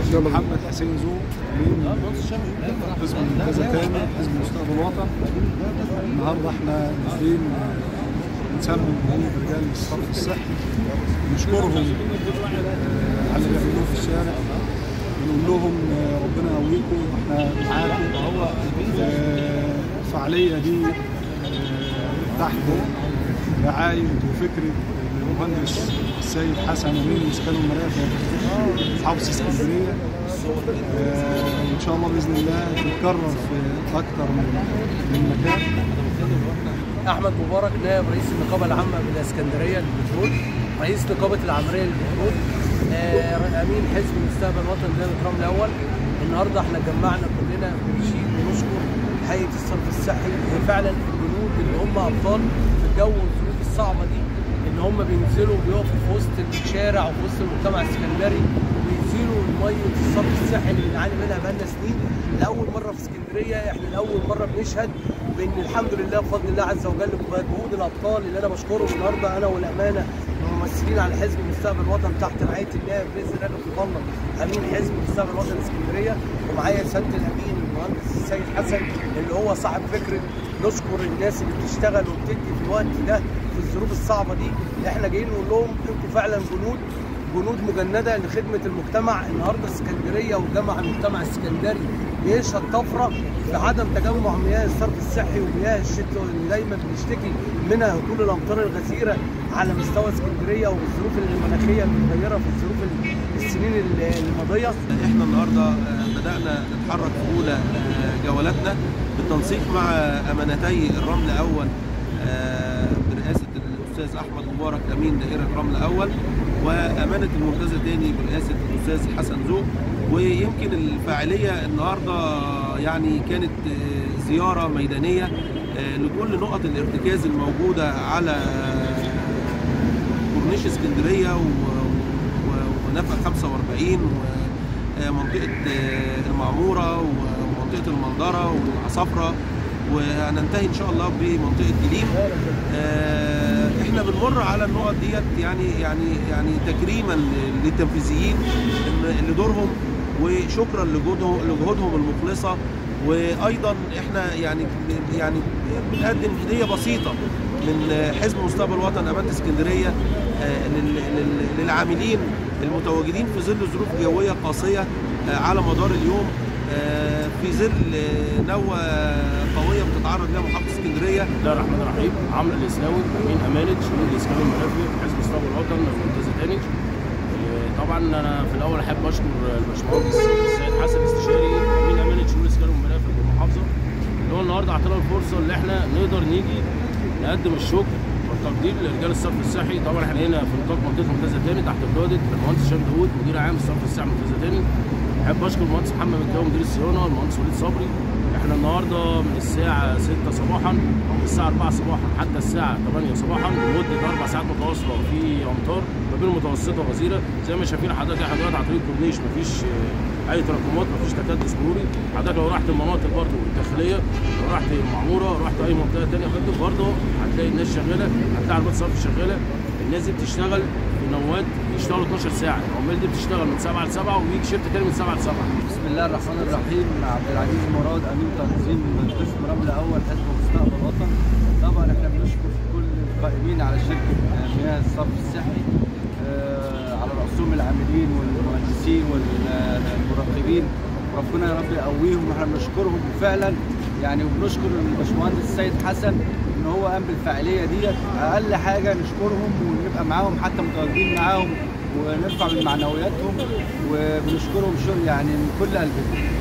محمد حسين زو من حزب منتزه تاني حزب مستقبل الوطن النهارده احنا نازلين نسمي جمهور رجال الصرف الصحي نشكرهم آه، على اللي بيعملوه في الشارع بنقول لهم آه، ربنا يقويكم واحنا معاكم آه، الفعاليه دي آه، تحت رعايه وفكره المهندس السيد حسن امين مسكن المرافق محافظ اسكندريه آه، ان شاء الله باذن الله تتكرر في اكثر من من مكان احمد مبارك نائب رئيس النقابه العامه بالاسكندريه للبترول رئيس نقابه العمليه للبترول آه، امين حزب مستقبل وطن دائره رمل الاول النهارده احنا جمعنا كلنا بنشيد ونشكر هيئه الصرف الصحي هي فعلا الجنود اللي هم ابطال في الجو والظروف الصعبه دي ان هم بينزلوا بيقفوا في وسط الشارع وفي وسط المجتمع الاسكندري وبينزلوا ميه الصرف الصحي اللي بنعاني منها بقالنا سنين لاول مره في اسكندريه احنا لاول مره بنشهد بان الحمد لله بفضل الله عز وجل بجهود الابطال اللي انا بشكرهم النهارده انا والامانه ممثلين على حزب مستقبل الوطن تحت رعايه النائب رئيس النائب المفضل امين حزب مستقبل الوطن اسكندريه ومعايا سياده الامين المهندس السيد حسن اللي هو صاحب فكره نشكر الناس اللي بتشتغل وبتدي في الوقت ده في الظروف الصعبه دي احنا جايين نقول لهم انتوا فعلا جنود جنود مجنده لخدمه المجتمع النهارده اسكندريه وجمع المجتمع الاسكندري بيشهد طفره في عدم تجمع مياه الصرف الصحي ومياه الشتاء اللي دايما بنشتكي منها هطول الامطار الغزيره على مستوى اسكندريه والظروف المناخيه المتغيره في الظروف السنين الماضيه احنا النهارده آه، بدانا نتحرك في اولى آه، جولاتنا بالتنسيق مع امانتي الرمل اول آه، برئاسه الاستاذ احمد مبارك امين دائره الرمل اول وامانه المنتزه تاني برئاسه الاستاذ حسن زوق ويمكن الفاعليه النهارده يعني كانت آه، زياره ميدانيه آه، لكل نقط الارتكاز الموجوده على كورنيش اسكندريه و- و- ونفق 45 ومنطقه المعموره ومنطقه المنظره والعصافره وهننتهي ان شاء الله بمنطقه جليم آه، احنا بنمر على النقط ديت يعني يعني يعني تكريما للتنفيذيين إن- لدورهم وشكرا لجهودهم لجهودهم المخلصه وايضا احنا يعني يعني بنقدم هديه بسيطه من حزب مستقبل وطن امانه اسكندريه آه، لل- لل- للعاملين المتواجدين في ظل ظروف جويه قاسيه آه، على مدار اليوم آه، في ظل آه، نوة قويه بتتعرض لها محافظه اسكندريه بسم الله الرحمن الرحيم عمرو الاسلاوي امين امانه شؤون الاسكان المرافق حزب مستقبل الوطن منتزه تاني آه، طبعا انا في الاول احب اشكر الباشمهندس السيد حسن استشاري امين امانه شؤون الاسكان والمرافق بالمحافظه اللي هو النهارده اعطانا الفرصه اللي احنا نقدر نيجي نقدم الشكر والتقدير لرجال الصرف الصحي طبعا احنا هنا في نطاق منطقه منتزه تاني تحت قياده المهندس هشام داوود مدير عام الصرف الصحي منتزه تاني احب اشكر المهندس محمد مكاوي مدير الصيانه المهندس وليد صبري احنا النهارده من الساعه 6 صباحا او من الساعه 4 صباحا حتى الساعه 8 صباحا لمده اربع ساعات متواصله في امطار ما بين متوسطه وغزيره زي ما شايفين حضرتك احنا دلوقتي على طريق الكورنيش مفيش آه، اي تراكمات مفيش تكدس مروري حضرتك لو رحت المناطق برضه الداخليه لو رحت المعموره رحت اي منطقه ثانيه حضرتك برضه هتلاقي الناس شغاله هتلاقي عربيات صرف شغاله الناس دي بتشتغل في نواد بيشتغلوا 12 ساعه العمال دي بتشتغل من 7 ل 7 وبيجي شيفت تاني من 7 ل 7 بسم الله الرحمن الرحيم عبد العزيز مراد امين تنظيم قسم رمل اول حزب مستقبل الوطن طبعا احنا بنشكر كل القائمين على شركه مياه الصرف الصحي آه، على راسهم العاملين والمهندسين والمراقبين ربنا يا رب يقويهم واحنا بنشكرهم فعلا يعني وبنشكر الباشمهندس السيد حسن ان هو قام بالفعاليه ديت اقل حاجه نشكرهم ونبقى معاهم حتى متواجدين معاهم ونرفع من معنوياتهم وبنشكرهم شكر يعني من كل قلبنا